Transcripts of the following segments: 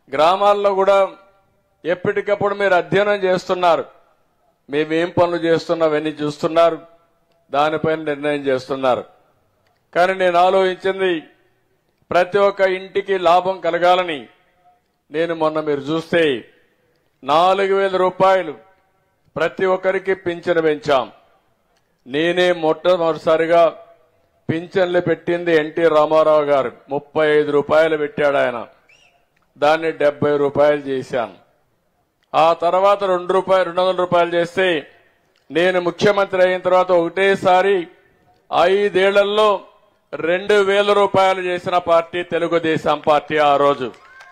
గ్రామాల్లో కూడా ఎప్పటికప్పుడు మీరు అధ్యయనం చేస్తున్నారు మేమేం పనులు చేస్తున్నా అవన్నీ చూస్తున్నారు దానిపైన నిర్ణయం చేస్తున్నారు కానీ నేను ఆలోచించింది ప్రతి ఒక్క ఇంటికి లాభం కలగాలని నేను మొన్న మీరు చూస్తే నాలుగు వేల రూపాయలు ప్రతి ఒక్కరికి పింఛను పెంచాం నేనే మొట్టమొదటిసారిగా పింఛన్లు పెట్టింది ఎన్టీ రామారావు గారు ముప్పై ఐదు రూపాయలు పెట్టాడు ఆయన దాన్ని డెబ్బై రూపాయలు చేశాను ఆ తర్వాత రెండు రూపాయలు రెండు వందల రూపాయలు చేస్తే నేను ముఖ్యమంత్రి అయిన తర్వాత ఒకటేసారి ఐదేళ్లలో రెండు వేల రూపాయలు చేసిన పార్టీ తెలుగుదేశం పార్టీ ఆ రోజు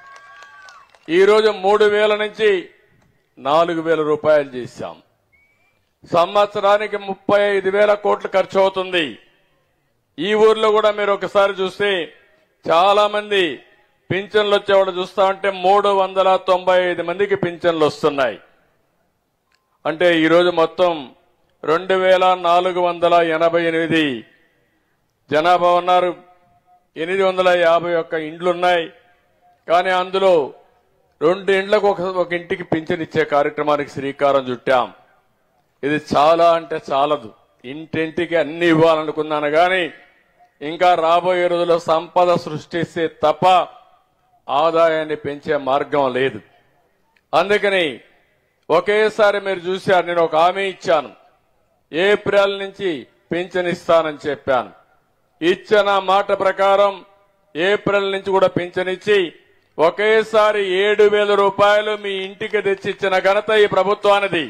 ఈ రోజు మూడు వేల నుంచి నాలుగు వేల రూపాయలు చేశాం సంవత్సరానికి ముప్పై ఐదు వేల కోట్లు ఖర్చు అవుతుంది ఈ ఊర్లో కూడా మీరు ఒకసారి చూస్తే చాలా మంది పింఛన్లు వచ్చేవాడు చూస్తా ఉంటే మూడు వందల తొంభై ఐదు మందికి పింఛన్లు వస్తున్నాయి అంటే ఈరోజు మొత్తం రెండు వేల నాలుగు వందల ఎనభై ఎనిమిది జనాభా ఉన్నారు ఎనిమిది వందల యాభై ఒక్క ఇండ్లున్నాయి కానీ అందులో రెండు ఇండ్లకు ఒక ఒక ఇంటికి పింఛన్ ఇచ్చే కార్యక్రమానికి శ్రీకారం చుట్టాం ఇది చాలా అంటే చాలదు ఇంటింటికి అన్ని ఇవ్వాలనుకున్నాను కానీ ఇంకా రాబోయే రోజుల్లో సంపద సృష్టిస్తే తప్ప ఆదాయాన్ని పెంచే మార్గం లేదు అందుకని ఒకేసారి మీరు చూశారు నేను ఒక హామీ ఇచ్చాను ఏప్రిల్ నుంచి పింఛన్ ఇస్తానని చెప్పాను ఇచ్చిన మాట ప్రకారం ఏప్రిల్ నుంచి కూడా పింఛన్ ఇచ్చి ఒకేసారి ఏడు వేల రూపాయలు మీ ఇంటికి తెచ్చిచ్చిన ఘనత ఈ ప్రభుత్వానిది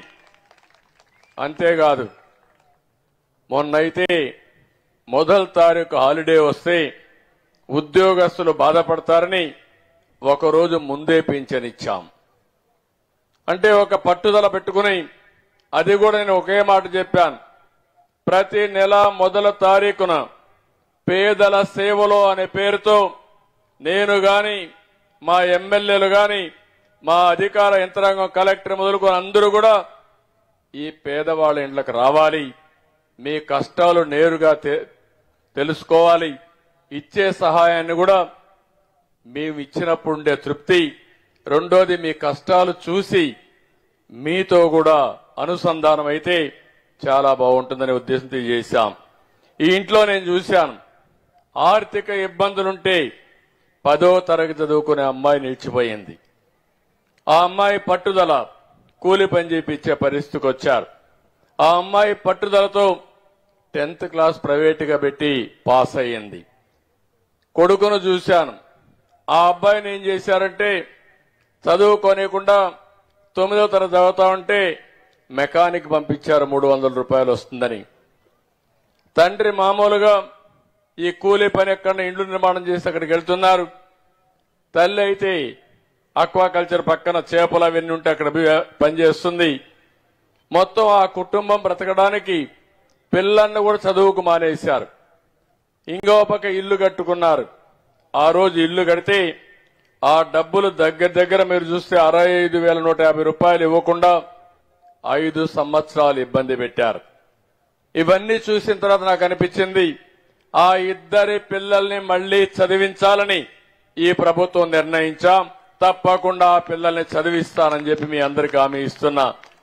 అంతేకాదు మొన్నైతే మొదటి తారీఖు హాలిడే వస్తే ఉద్యోగస్తులు బాధపడతారని ఒకరోజు ముందే పింఛన్ ఇచ్చాం అంటే ఒక పట్టుదల పెట్టుకుని అది కూడా నేను ఒకే మాట చెప్పాను ప్రతి నెల మొదల తారీఖున పేదల సేవలో అనే పేరుతో నేను గాని మా ఎమ్మెల్యేలు గాని మా అధికార యంత్రాంగం కలెక్టర్ మొదలుకొని అందరూ కూడా ఈ పేదవాళ్ళ ఇండ్లకు రావాలి మీ కష్టాలు నేరుగా తె- తెలుసుకోవాలి ఇచ్చే సహాయాన్ని కూడా మేము ఇచ్చినప్పుడు ఉండే తృప్తి రెండోది మీ కష్టాలు చూసి మీతో కూడా అనుసంధానం అయితే చాలా బాగుంటుందనే ఉద్దేశంతో చేశాం ఈ ఇంట్లో నేను చూశాను ఆర్థిక ఇబ్బందులుంటే పదో తరగతి చదువుకునే అమ్మాయి నిలిచిపోయింది ఆ అమ్మాయి పట్టుదల కూలి పని చేపించే పరిస్థితికి వచ్చారు ఆ అమ్మాయి పట్టుదలతో టెన్త్ క్లాస్ ప్రైవేటుగా పెట్టి పాస్ అయ్యింది కొడుకును చూశాను ఆ అబ్బాయిని ఏం చేశారంటే చదువుకోనికుండా తొమ్మిదో తరగతి చదువుతా ఉంటే మెకానిక్ పంపించారు మూడు వందల రూపాయలు వస్తుందని తండ్రి మామూలుగా ఈ కూలీ పని ఎక్కడ ఇండ్లు నిర్మాణం చేసి అక్కడికి వెళ్తున్నారు తల్లి అయితే అక్వాకల్చర్ పక్కన చేపలు అవన్నీ ఉంటే అక్కడ పోయి పనిచేస్తుంది మొత్తం ఆ కుటుంబం బ్రతకడానికి పిల్లల్ని కూడా చదువుకు మానేశారు ఇంకో పక్క ఇల్లు కట్టుకున్నారు ఆ రోజు ఇల్లు కడితే ఆ డబ్బులు దగ్గర దగ్గర మీరు చూస్తే అరవై ఐదు వేల నూట యాభై రూపాయలు ఇవ్వకుండా ఐదు సంవత్సరాలు ఇబ్బంది పెట్టారు ఇవన్నీ చూసిన తర్వాత నాకు అనిపించింది ఆ ఇద్దరి పిల్లల్ని మళ్లీ చదివించాలని ఈ ప్రభుత్వం నిర్ణయించాం తప్పకుండా ఆ పిల్లల్ని చదివిస్తానని చెప్పి మీ అందరికి హామీ ఇస్తున్నా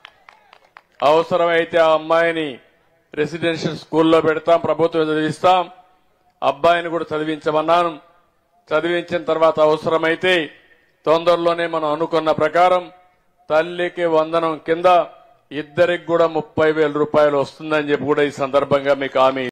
అవసరమైతే ఆ అమ్మాయిని రెసిడెన్షియల్ స్కూల్లో పెడతాం ప్రభుత్వం చదివిస్తాం అబ్బాయిని కూడా చదివించమన్నాను చదివించిన తర్వాత అవసరమైతే తొందరలోనే మనం అనుకున్న ప్రకారం తల్లికి వందనం కింద ఇద్దరికి కూడా ముప్పై వేల రూపాయలు వస్తుందని చెప్పి కూడా ఈ సందర్భంగా మీకు హామీ